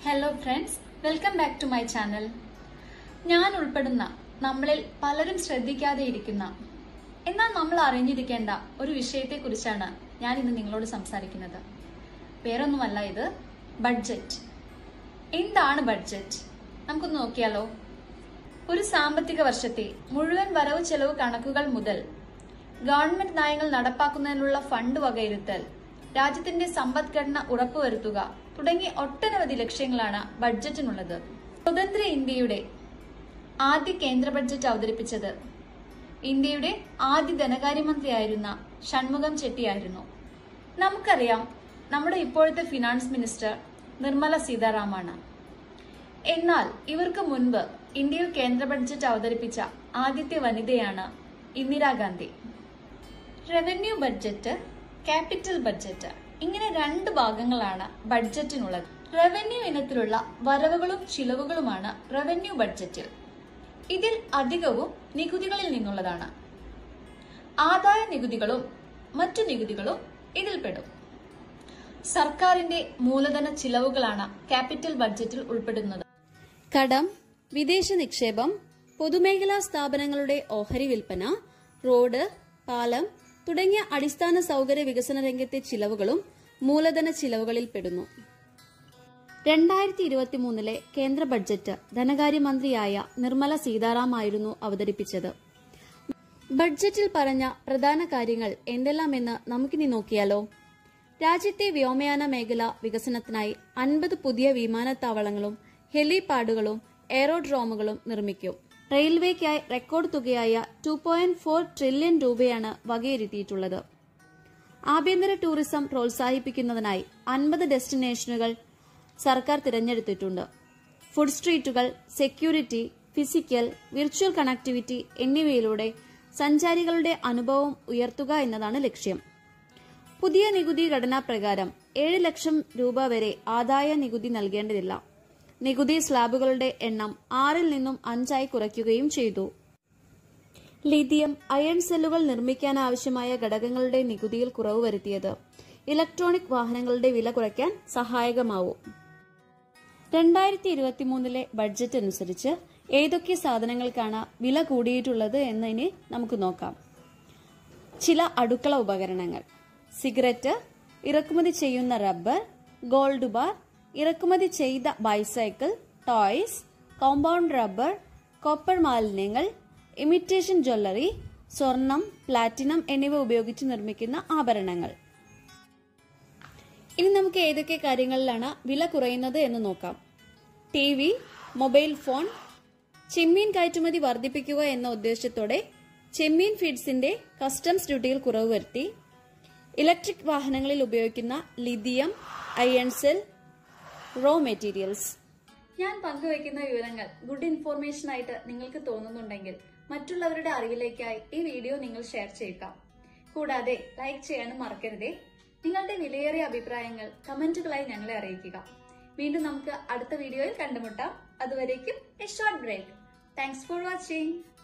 hello friends welcome back to my channel ഞാൻ ഉൾപ്പെടുന്ന നമ്മളിൽ പലരും ശ്രദ്ധിക്കാതെ ഇരിക്കുന്ന എന്നാൽ നമ്മൾ അറിഞ്ഞിരിക്കേണ്ട ഒരു വിഷയത്തെക്കുറിച്ചാണ് ഞാൻ ഇന്ന് നിങ്ങളോട് സംസാരിക്കുന്നത് വേറൊന്നുമല്ല ഇത് ബഡ്ജറ്റ് എന്താണ് ബഡ്ജറ്റ് നമുക്കൊന്ന് നോക്കിയാലോ ഒരു സാമ്പത്തിക വർഷത്തെ മുഴുവൻ വരവ് ചെലവ് കണക്കുകൾ മുതൽ ഗവൺമെന്റ് നയങ്ങൾ നടപ്പാക്കുന്നതിനുള്ള ഫണ്ട് വകയിരുത്തൽ രാജ്യത്തിന്റെ സമ്പദ്ഘടന ഉറപ്പുവരുത്തുക തുടങ്ങി ഒട്ടനവധി ലക്ഷ്യങ്ങളാണ് ബഡ്ജറ്റിനുള്ളത് സ്വതന്ത്ര ഇന്ത്യയുടെ ആദ്യ കേന്ദ്ര ബഡ്ജറ്റ് അവതരിപ്പിച്ചത് ഇന്ത്യയുടെ ആദ്യ ധനകാര്യമന്ത്രിയായിരുന്ന ഷൺമുഖം ചെട്ടിയായിരുന്നു നമുക്കറിയാം നമ്മുടെ ഇപ്പോഴത്തെ ഫിനാൻസ് മിനിസ്റ്റർ നിർമ്മല സീതാറാമാണ് എന്നാൽ ഇവർക്ക് മുൻപ് ഇന്ത്യയിൽ കേന്ദ്ര ബഡ്ജറ്റ് അവതരിപ്പിച്ച ആദ്യത്തെ വനിതയാണ് Indira Gandhi revenue budget capital budget ഇങ്ങനെ രണ്ട് ഭാഗങ്ങളാണ് ബഡ്ജറ്റിനുള്ളത് റവന്യൂ ഇനത്തിലുള്ള വരവുകളും ചിലവുകളുമാണ് റവന്യൂ ബഡ്ജറ്റിൽ ഇതിൽ അധികവും നികുതികളിൽ നിന്നുള്ളതാണ് ആദായ നികുതികളും മറ്റു നികുതികളും ഇതിൽപ്പെടും സർക്കാരിന്റെ മൂലധന ചിലവുകളാണ് ക്യാപിറ്റൽ ബഡ്ജറ്റിൽ ഉൾപ്പെടുന്നത് കടം വിദേശ നിക്ഷേപം പൊതുമേഖലാ സ്ഥാപനങ്ങളുടെ ഓഹരി വിൽപ്പന റോഡ് പാലം തുടങ്ങിയ അടിസ്ഥാന സൗകര്യ വികസന രംഗത്തെ ചിലവുകളും മൂലധന ചിലവുകളിൽ പെടുന്നു രണ്ടായിരത്തി ഇരുപത്തിമൂന്നിലെ കേന്ദ്ര ബഡ്ജറ്റ് ധനകാര്യമന്ത്രിയായ നിർമ്മല സീതാറാം ആയിരുന്നു അവതരിപ്പിച്ചത് ബഡ്ജറ്റിൽ പറഞ്ഞ പ്രധാന കാര്യങ്ങൾ എന്തെല്ലാമെന്ന് നമുക്കിനി നോക്കിയാലോ രാജ്യത്തെ വ്യോമയാന മേഖല വികസനത്തിനായി അൻപത് പുതിയ വിമാനത്താവളങ്ങളും ഹെലിപാഡുകളും എയറോഡ്രോമുകളും നിർമ്മിക്കും റെയിൽവേക്കായി റെക്കോർഡ് തുകയായ ടു പോയിന്റ് ഫോർ ട്രില്യൺ രൂപയാണ് വകയിരുത്തിയിട്ടുള്ളത് ആഭ്യന്തര ടൂറിസം പ്രോത്സാഹിപ്പിക്കുന്നതിനായി അൻപത് ഡെസ്റ്റിനേഷനുകൾ സർക്കാർ തിരഞ്ഞെടുത്തിട്ടുണ്ട് ഫുഡ് സ്ട്രീറ്റുകൾ സെക്യൂരിറ്റി ഫിസിക്കൽ വിർച്വൽ കണക്ടിവിറ്റി എന്നിവയിലൂടെ സഞ്ചാരികളുടെ അനുഭവം ഉയർത്തുക എന്നതാണ് ലക്ഷ്യം പുതിയ നികുതി ഘടനാ പ്രകാരം ഏഴ് ലക്ഷം രൂപ വരെ ആദായ നികുതി നൽകേണ്ടതില്ല നികുതി സ്ലാബുകളുടെ എണ്ണം ആറിൽ നിന്നും അഞ്ചായി കുറയ്ക്കുകയും ചെയ്തു ലിഥിയം അയൺ സെല്ലുകൾ നിർമ്മിക്കാനാവശ്യമായ ഘടകങ്ങളുടെ നികുതിയിൽ കുറവ് വരുത്തിയത് ഇലക്ട്രോണിക് വാഹനങ്ങളുടെ വില കുറയ്ക്കാൻ സഹായകമാവും രണ്ടായിരത്തി ഇരുപത്തിമൂന്നിലെ ബഡ്ജറ്റ് അനുസരിച്ച് ഏതൊക്കെ സാധനങ്ങൾക്കാണ് വില കൂടിയിട്ടുള്ളത് എന്നതിന് നമുക്ക് നോക്കാം ചില അടുക്കള ഉപകരണങ്ങൾ സിഗരറ്റ് ഇറക്കുമതി ചെയ്യുന്ന റബ്ബർ ഗോൾഡ് ബാർ ഇറക്കുമതി ചെയ്ത bicycle toys compound rubber copper മാലിന്യങ്ങൾ ഇമിറ്റേഷൻ ജ്വല്ലറി സ്വർണം പ്ലാറ്റിനം എന്നിവ ഉപയോഗിച്ച് നിർമ്മിക്കുന്ന ആഭരണങ്ങൾ ഇനി നമുക്ക് ഏതൊക്കെ കാര്യങ്ങളിലാണ് വില കുറയുന്നത് എന്ന് നോക്കാം ടി വി മൊബൈൽ ഫോൺ ചെമ്മീൻ കയറ്റുമതി വർദ്ധിപ്പിക്കുക എന്ന ഉദ്ദേശത്തോടെ ചെമ്മീൻ ഫീഡ്സിന്റെ കസ്റ്റംസ് ഡ്യൂട്ടിയിൽ കുറവ് വരുത്തി ഇലക്ട്രിക് വാഹനങ്ങളിൽ ഉപയോഗിക്കുന്ന lithium ion cell raw materials ഞാൻ പങ്കുവയ്ക്കുന്ന വിവരങ്ങൾ ഗുഡ് ഇൻഫോർമേഷൻ ആയിട്ട് നിങ്ങൾക്ക് തോന്നുന്നുണ്ടെങ്കിൽ മറ്റുള്ളവരുടെ അറിവിലേക്കായി ഈ വീഡിയോ നിങ്ങൾ ഷെയർ ചെയ്യുക കൂടാതെ ലൈക്ക് ചെയ്യാനും മറക്കരുതേ നിങ്ങളുടെ വിലയേറിയ അഭിപ്രായങ്ങൾ കമന്റുകളായി ഞങ്ങളെ അറിയിക്കുക വീണ്ടും നമുക്ക് അടുത്ത വീഡിയോയിൽ കണ്ടുമുട്ടാം അതുവരേക്കും a short break thanks for watching